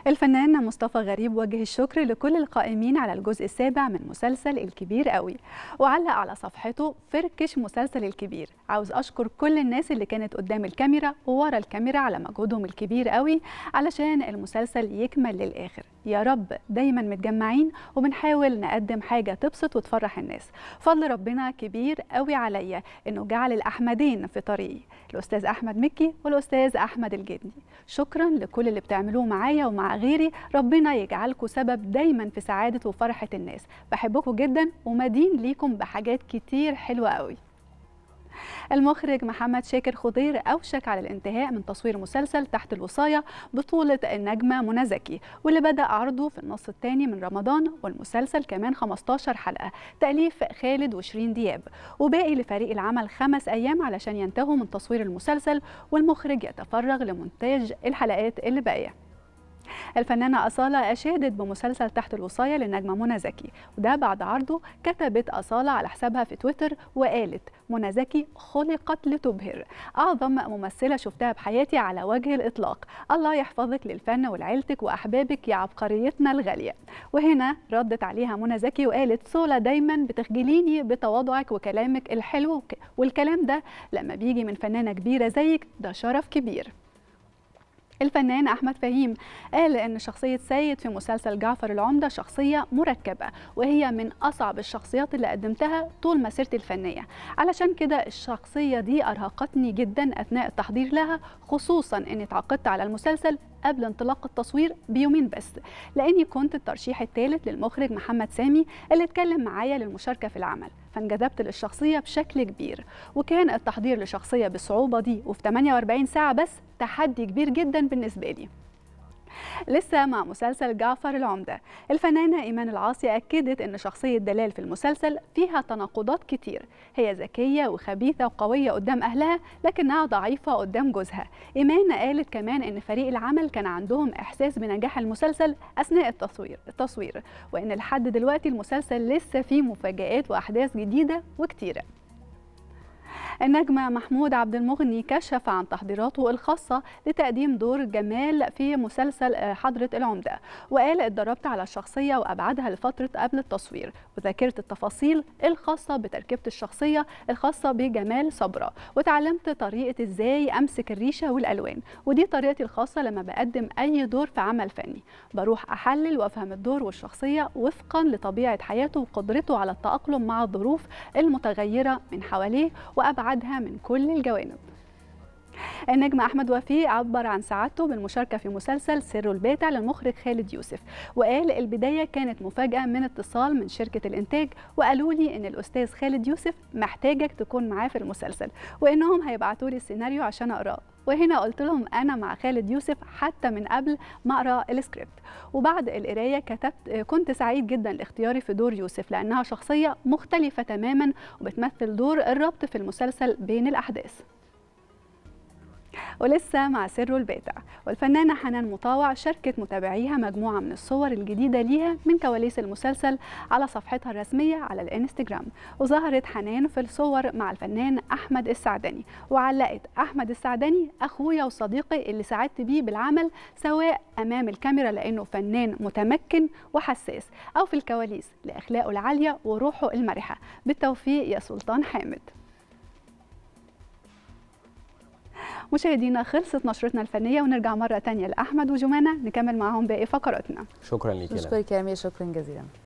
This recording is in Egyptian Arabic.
الفنان مصطفى غريب وجه الشكر لكل القائمين على الجزء السابع من مسلسل الكبير قوي وعلق على صفحته فركش مسلسل الكبير عاوز أشكر كل الناس اللي كانت قدام الكاميرا وورا الكاميرا على مجهودهم الكبير قوي علشان المسلسل يكمل للآخر يا رب دايما متجمعين وبنحاول نقدم حاجة تبسط وتفرح الناس فضل ربنا كبير قوي عليا إنه جعل الأحمدين في طريقي الأستاذ أحمد مكي والأستاذ أحمد الجدني شكرا لكل اللي بتعملوه معايا ومع غيري ربنا يجعلكم سبب دايما في سعادة وفرحة الناس بحبكم جدا ومدين ليكم بحاجات كتير حلوة قوي المخرج محمد شاكر خضير أوشك على الانتهاء من تصوير مسلسل تحت الوصاية بطولة النجمة منى زكي واللي بدأ عرضه في النص الثاني من رمضان والمسلسل كمان 15 حلقة تأليف خالد وشيرين دياب وباقي لفريق العمل خمس أيام علشان ينتهوا من تصوير المسلسل والمخرج يتفرغ لمونتاج الحلقات اللي باقيه الفنانة أصالة أشادت بمسلسل تحت الوصاية للنجمة منى زكي وده بعد عرضه كتبت أصالة على حسابها في تويتر وقالت منى زكي خلقت لتبهر أعظم ممثلة شفتها بحياتي على وجه الإطلاق الله يحفظك للفن ولعيلتك وأحبابك يا عبقريتنا الغالية وهنا ردت عليها منى زكي وقالت سولا دايما بتخجليني بتواضعك وكلامك الحلو والكلام ده لما بيجي من فنانة كبيرة زيك ده شرف كبير الفنان احمد فهيم قال ان شخصيه سيد في مسلسل جعفر العمده شخصيه مركبه وهي من اصعب الشخصيات اللي قدمتها طول مسيرتي الفنيه علشان كده الشخصيه دي ارهقتني جدا اثناء التحضير لها خصوصا اني اتعاقدت على المسلسل قبل انطلاق التصوير بيومين بس لاني كنت الترشيح الثالث للمخرج محمد سامي اللي اتكلم معايا للمشاركه في العمل فانجذبت للشخصيه بشكل كبير وكان التحضير لشخصيه بالصعوبه دي وفي 48 ساعه بس تحدي كبير جدا بالنسبه لي لسه مع مسلسل جعفر العمدة الفنانة إيمان العاصي أكدت أن شخصية دلال في المسلسل فيها تناقضات كتير هي ذكية وخبيثة وقوية قدام أهلها لكنها ضعيفة قدام جوزها إيمان قالت كمان أن فريق العمل كان عندهم إحساس بنجاح المسلسل أثناء التصوير التصوير وأن لحد دلوقتي المسلسل لسه فيه مفاجآت وأحداث جديدة وكتيرة النجم محمود عبد المغني كشف عن تحضيراته الخاصة لتقديم دور جمال في مسلسل حضرة العمدة وقال اتدربت على الشخصية وأبعادها لفترة قبل التصوير وذاكرت التفاصيل الخاصة بتركيبة الشخصية الخاصة بجمال صبرا وتعلمت طريقة ازاي أمسك الريشة والألوان ودي طريقتي الخاصة لما بقدم أي دور في عمل فني بروح أحلل وأفهم الدور والشخصية وفقا لطبيعة حياته وقدرته على التأقلم مع الظروف المتغيرة من حواليه وأبعاد أبعادها من كل الجوانب النجم أحمد وفيق عبر عن سعادته بالمشاركة في مسلسل سر الباتع للمخرج خالد يوسف وقال البداية كانت مفاجأة من اتصال من شركة الإنتاج وقالوا لي إن الأستاذ خالد يوسف محتاجك تكون معاه في المسلسل وإنهم هيبعتوا لي السيناريو عشان أقراه وهنا قلت لهم انا مع خالد يوسف حتى من قبل ما اقرا السكريبت وبعد القرايه كتبت كنت سعيد جدا لاختياري في دور يوسف لانها شخصيه مختلفه تماما وبتمثل دور الربط في المسلسل بين الاحداث ولسه مع سر الباتع والفنانة حنان مطاوع شاركت متابعيها مجموعة من الصور الجديدة ليها من كواليس المسلسل على صفحتها الرسمية على الانستجرام وظهرت حنان في الصور مع الفنان أحمد السعدني وعلقت أحمد السعدني أخويا وصديقي اللي سعدت بيه بالعمل سواء أمام الكاميرا لأنه فنان متمكن وحساس أو في الكواليس لأخلاقه العالية وروحه المرحة بالتوفيق يا سلطان حامد مشاهدينا خلصت نشرتنا الفنيه ونرجع مره تانية لاحمد وجمانه نكمل معاهم باقي فقراتنا شكرا ليك نشكرك يا امير شكرا جزيلا